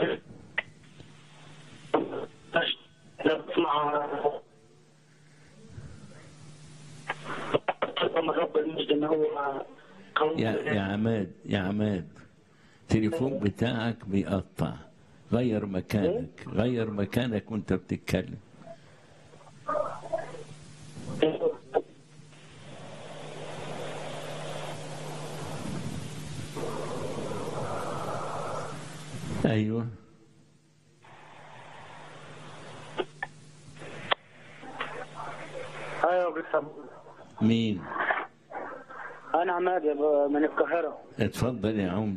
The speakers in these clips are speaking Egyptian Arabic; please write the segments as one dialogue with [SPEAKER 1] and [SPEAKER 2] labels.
[SPEAKER 1] مع من رب المجد ان هو قوي
[SPEAKER 2] يا يا عماد يا عماد التليفون بتاعك بيقطع غير مكانك غير مكانك وانت بتتكلم ايوه
[SPEAKER 1] ايوه بس
[SPEAKER 2] مين
[SPEAKER 1] انا عماد يا ب- من القاهره
[SPEAKER 2] اتفضل يا عمد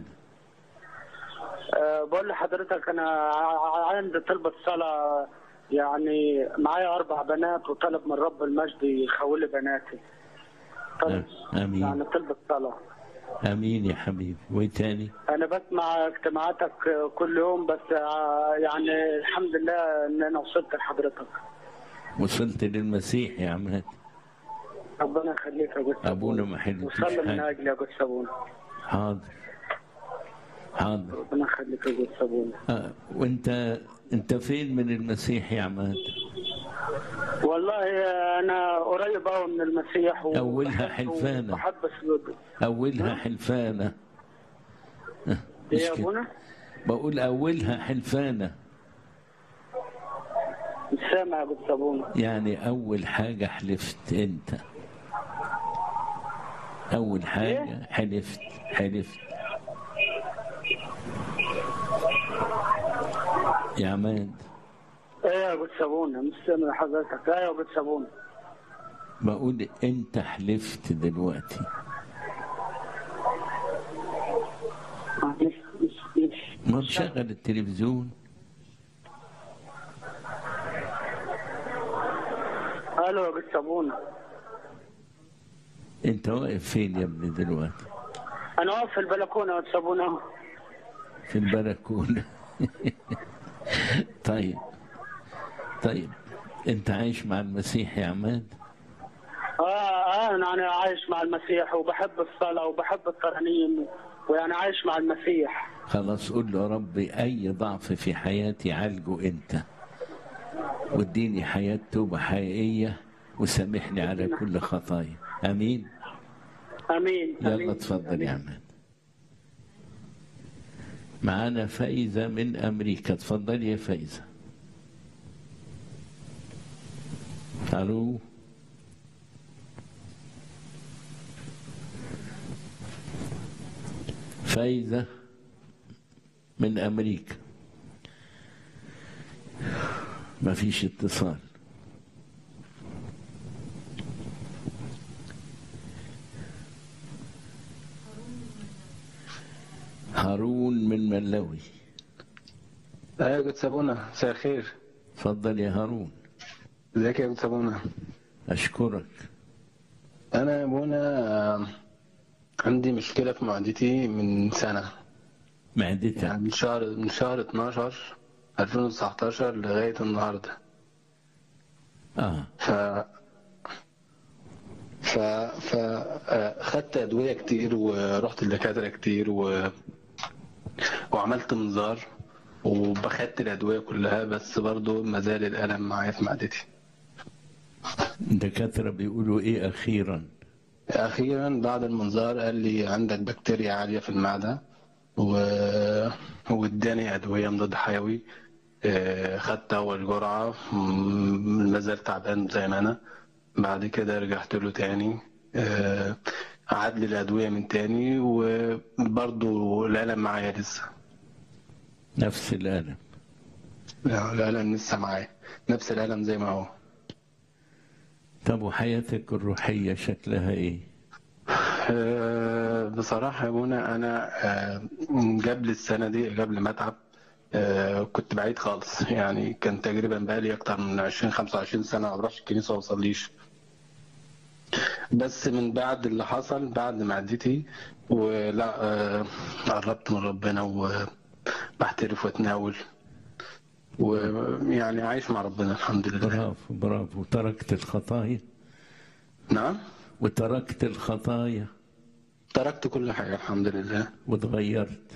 [SPEAKER 1] أه بقول لحضرتك انا ع- عندي طلبة صلاة يعني معايا اربع بنات وطلب من رب المجد يخولي بناتي طلب
[SPEAKER 2] امين
[SPEAKER 1] يعني طلبة صلاة
[SPEAKER 2] امين يا حبيبي وايه تاني
[SPEAKER 1] انا بسمع اجتماعاتك كل يوم بس ع- يعني الحمد لله ان انا وصلت لحضرتك
[SPEAKER 2] وصلت للمسيح يا عماد
[SPEAKER 1] ربنا يخليك يا جثة
[SPEAKER 2] أبونا ما حلتوش
[SPEAKER 1] وصلي من
[SPEAKER 2] حاجة.
[SPEAKER 1] اجلي يا جثة ابونا
[SPEAKER 2] حاضر حاضر
[SPEAKER 1] ربنا يخليك يا جثة ابونا
[SPEAKER 2] آه. وانت انت فين من المسيح يا عماد
[SPEAKER 1] والله انا قريب قوي من المسيح و-
[SPEAKER 2] أولها
[SPEAKER 1] وبحبه
[SPEAKER 2] حلفانة.
[SPEAKER 1] وبحب سلوكه
[SPEAKER 2] اولها حلفانه آه، مش
[SPEAKER 1] ايه يا
[SPEAKER 2] كده.
[SPEAKER 1] ابونا؟
[SPEAKER 2] بقول اولها حلفانه
[SPEAKER 1] مش سامع يا جثة ابونا
[SPEAKER 2] يعني اول حاجه حلفت انت اول حاجه حلفت حلفت يا عماد
[SPEAKER 1] ايه يا جثة ابونا مش سامع حضرتك ايه يا جثة ابونا
[SPEAKER 2] بقول انت حلفت دلوقتي
[SPEAKER 1] مش مش مش
[SPEAKER 2] ما تشغل التلفزيون
[SPEAKER 1] الو يا جثة ابونا
[SPEAKER 2] انت واقف فين يا ابني دلوقتي
[SPEAKER 1] انا واقف في البلكونة يا جثة ابونا أهو.
[SPEAKER 2] في البلكونه طيب طيب انت عايش مع المسيح يا عماد
[SPEAKER 1] اه اه انا أنا عايش مع المسيح وبحب الصلاة وبحب الترانيم ويعني عايش مع المسيح
[SPEAKER 2] خلاص قول له يا رب اي ضعف في حياتي عالجه انت واديني حياة توبة حقيقية وسامحني على كل خطايا امين
[SPEAKER 1] امين
[SPEAKER 2] يلا
[SPEAKER 1] امين
[SPEAKER 2] اتفضل يا عماد معانا فايزة من امريكا اتفضل يا فايزة الو فايزة من امريكا مفيش اتصال هارون من ملوي
[SPEAKER 3] ايوه يا جود سابونا مساء الخير
[SPEAKER 2] اتفضل يا هارون
[SPEAKER 3] ازيك يا جود سابونا
[SPEAKER 2] اشكرك
[SPEAKER 3] انا يا ابونا آه، عندي مشكله في معدتي من سنه
[SPEAKER 2] معدتك
[SPEAKER 3] يعني من شهر من شهر 12 2019 لغايه النهارده
[SPEAKER 2] اه
[SPEAKER 3] ف ف ف آه، خدت ادويه كتير ورحت لدكاتره كتير و... وعملت منظار وبخدت الادويه كلها بس برضو ما زال الالم معايا في معدتي
[SPEAKER 2] الدكاترة بيقولوا ايه اخيرا
[SPEAKER 3] أخيرا بعد المنظار قال لي عندك بكتيريا عالية في المعدة و... واداني أدوية مضاد حيوي آه، خدت أول جرعة م- ما زال تعبان زي ما أنا بعد كده رجعت له تاني آه، عاد لي الأدوية من تاني وبرضه الألم معايا لسه
[SPEAKER 2] نفس الالم
[SPEAKER 3] لا، الألم لسه معايا نفس الألم زي ما هو
[SPEAKER 2] طب وحياتك الروحية شكلها ايه
[SPEAKER 3] آه، بصراحة يا منى أنا آه، قبل السنة دي قبل ما أتعب آه، كنت بعيد خالص يعني كان تقريبا بقالي أكتر من 20 25 سنة ما بروحش الكنيسة وما بصليش بس من بعد اللي حصل بعد ما عديتي ولا آه، قربت من ربنا وبحترف واتناول ويعني عايش مع ربنا الحمد لله
[SPEAKER 2] برافو برافو تركت الخطايا
[SPEAKER 3] نعم
[SPEAKER 2] وتركت الخطايا
[SPEAKER 3] تركت كل حاجة الحمد لله
[SPEAKER 2] وتغيرت